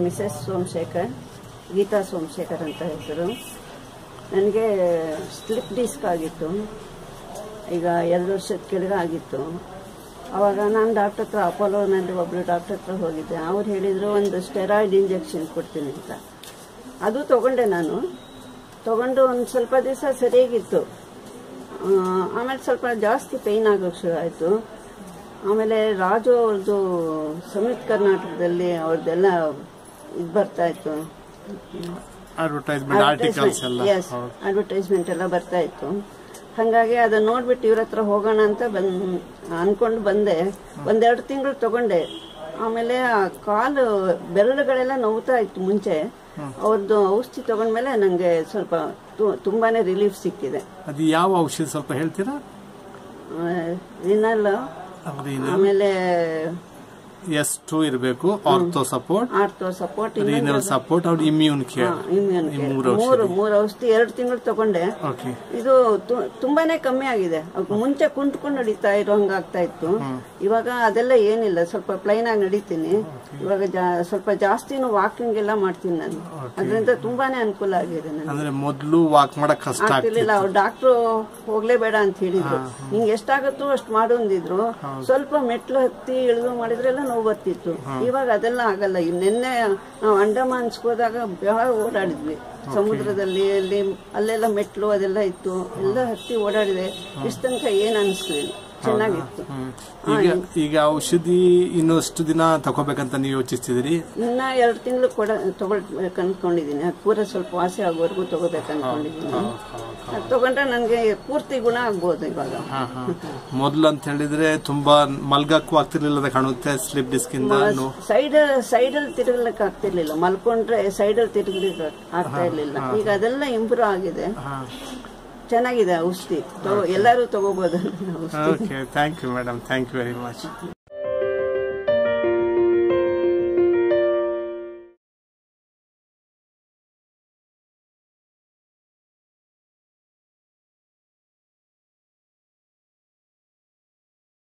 Mrs Somashekar Geetha Somashekar ಅಂತ ಹೆಸರು ನನಗೆ ಸ್ಲಿಪ್ ಡಿಸ್ಕ್ ಆಗಿತ್ತು ಈಗ ಎರಡು ವರ್ಷದ ಕೆಳಗೆ ಆಗಿತ್ತು ಅವಾಗ ನಾನು ಡಾಕ್ಟರ್ ಹತ್ರ ಅಪೋಲೋನಲ್ಲಿ ಒಬ್ಬರು ಡಾಕ್ಟರ್ ಹತ್ರ ಹೋಗಿದ್ದೆ ಅವ್ರು ಹೇಳಿದರು ಒಂದು ಸ್ಟೆರಾಯ್ಡ್ ಇಂಜೆಕ್ಷನ್ ಕೊಡ್ತೀನಿ ಅಂತ ಅದು ತಗೊಂಡೆ ನಾನು ತಗೊಂಡು ಒಂದು ಸ್ವಲ್ಪ ದಿವಸ ಸರಿಯಾಗಿತ್ತು ಆ, ಆಮೇಲೆ ಸ್ವಲ್ಪ ಜಾಸ್ತಿ ಪೇಯ್ನ್ ಆಗೋಕ್ಕೆ ಶುರು ಆಯಿತು ಆಮೇಲೆ ರಾಜು ಅವ್ರದ್ದು ಸಂಯುಕ್ತ ಕರ್ನಾಟಕದಲ್ಲಿ ಅವ್ರದ್ದೆಲ್ಲ ಇದು ಬರ್ತಾ ಇತ್ತು ಅಡ್ವರ್ಟೈಸ್ಮೆಂಟ್ ಆರ್ಟಿಕಲ್ಸ್ ಎಲ್ಲ ಎಸ್ ಅಡ್ವರ್ಟೈಸ್ಮೆಂಟ್ ಎಲ್ಲ ಬರ್ತಾ ಇತ್ತು ಹಾಗಾಗಿ ಅದನ್ನ ನೋಡ್ಬಿಟ್ಟು ಇವ್ರ ಹತ್ರ ಹೋಗೋಣ ಅಂತ ಬಂದ್ ಅನ್ಕೊಂಡು ಬಂದೆ ಒಂದೆರಡು ತಿಂಗಳು ತಗೊಂಡೆ ಆಮೇಲೆ ಆ ಕಾಲು ಬೆರಳುಗಳೆಲ್ಲ ನೋವ್ತಾ ಇತ್ತು ಮುಂಚೆ ಅವ್ರದ್ದು ಔಷಧಿ ತಗೊಂಡ್ಮೇಲೆ ನನಗೆ ಸ್ವಲ್ಪ ತು- ತುಂಬಾನೇ ರಿಲೀಫ್ ಸಿಕ್ಕಿದೆ ಅದು ಯಾವ ಔಷಧಿ ಸ್ವಲ್ಪ ಹೇಳ್ತೀರಾ ರಿನಲ್ ಅದ್ರಿಂದ ಆಮೇಲೆ ಎಸ್ ಟು ಇರಬೇಕು ortho support ortho support renal support ಅವ್ರ ಇಮ್ಯೂನ್ ಕೇರ್ ಇಮ್ಯೂನ್ ಈ ಮೂರು ಮೂರು ಮೂರು ಔಷಧಿ ಎರಡು ತಿಂಗಳು ತಗೊಂಡೆ ಓಕೆ ಇದು ತು- ತುಂಬಾನೇ ಕಮ್ಮಿ ಆಗಿದೆ ಅವ್ ಮುಂಚೆ ಕುಂತ್ಕೊಂಡು ನಡೀತಾ ಇರೋ ಹಂಗಾಗ್ತಾ ಇತ್ತು ಇವಾಗ ಅದೆಲ್ಲ ಏನಿಲ್ಲ ಸ್ವಲ್ಪ ಪ್ಲೈನ್ ಆಗಿ ನಡೀತೀನಿ ಇವಾಗ ಜಾ- ಸ್ವಲ್ಪ ಜಾಸ್ತಿನೂ ವಾಕಿಂಗ್ ಎಲ್ಲ ಮಾಡ್ತೀನಿ ನಾನು ಅದರಿಂದ ತುಂಬಾನೇ ಅನುಕೂಲ ಆಗಿದೆ ನನಗೆ ಅಂದ್ರೆ ಮೊದಲು ವಾಕ್ ಮಾಡಕ್ ಕಷ್ಟ ಆಗ್ತಿತ್ತು ಆಗ್ತಿರ್ಲಿಲ್ಲ ಅವ್ರು ಡಾಕ್ಟ್ರು ಹೋಗ್ಲೇಬೇಡ ಅಂತ ಹೇಳಿದ್ರು ನಿಂಗೆ ಎಷ್ಟಾಗುತ್ತೋ ಅಷ್ಟು ಮಾಡು ಅಂದಿದ್ರು ಸ್ವಲ್ಪ ಮೆಟ್ಲು ಹತ್ತಿ ಇಳಿದು ಮಾಡಿದ್ರೆಲ್ಲ ನೋವು ಬರ್ತಿತ್ತು ಇವಾಗ ಅದೆಲ್ಲ ಆಗಲ್ಲ ಈಗ ನಿನ್ನೆ ನಾವು ಅಂಡಮಾನ್ಸ್ ಹೋದಾಗ ಬಹಳ ಓಡಾಡಿದ್ವಿ ಸಮುದ್ರದಲ್ಲಿ ಅಲ್ಲಿ ಅಲ್ಲೆಲ್ಲ ಮೆಟ್ಲು ಅದೆಲ್ಲ ಇತ್ತು ಎಲ್ಲ ಹತ್ತಿ ಓಡಾಡಿದೆ ಇಷ್ಟ ತನಕ ಏನ್ ಅನ್ಸ್ಲಿಲ್ಲ ಚೆನ್ನಾಗಿತ್ತು ಈಗ ಈಗ ಔಷಧಿ ಇನ್ನಷ್ಟು ದಿನ ತಗೋಬೇಕಂತ ನೀವು ಯೋಚಿಸ್ತಿದ್ರಿ ಇನ್ನ ಎರಡು ತಿಂಗಳು ಕೊಡ ತಗೊಳ್ಬೇಕು ಅನ್ಕೊಂಡಿದೀನಿ ಅದು ಪೂರ ಸ್ವಲ್ಪ ವಾಸಿ ಆಗೋವರೆಗೂ ತಗೋಬೇಕು ಅನ್ಕೊಂಡಿದೀನಿ ಅದು ತಗೊಂಡ್ರೆ ನನಗೆ ಪೂರ್ತಿ ಗುಣ ಆಗ್ಬೋದು ಇವಾಗ ಮೊದ್ಲು ಅಂತ ಹೇಳಿದ್ರೆ ತುಂಬಾ ಮಲ್ಗಕ್ಕೂ ಆಗ್ತಿರ್ಲಿಲ್ಲ ಕಾಣುತ್ತೆ ಸ್ಲಿಪ್ ಡಿಸ್ಕ್ ಇಂದ ನೋ- ಸೈಡ್ ಸೈಡಲ್ಲಿ ತಿರುಗಲಿಕ್ಕೆ ಆಗ್ತಿರ್ಲಿಲ್ಲ ಮಲ್ಕೊಂಡ್ರೆ ಸೈಡಲ್ಲಿ ತಿರುಗಲಿಕ್ಕೆ ಆಗ್ತಾ ಇರ್ಲಿಲ್ಲ ಈಗ ಅದೆಲ್ಲ ಇಂಪ್ರೂವ್ ಆಗಿದೆ ಹಾ ಚೆನ್ನಾಗಿದೆ ಔಷಧಿ ತಗೋ- ಎಲ್ಲರೂ ತಗೋಬಹುದು ಔಷಧಿ okay thank you madam thank you very much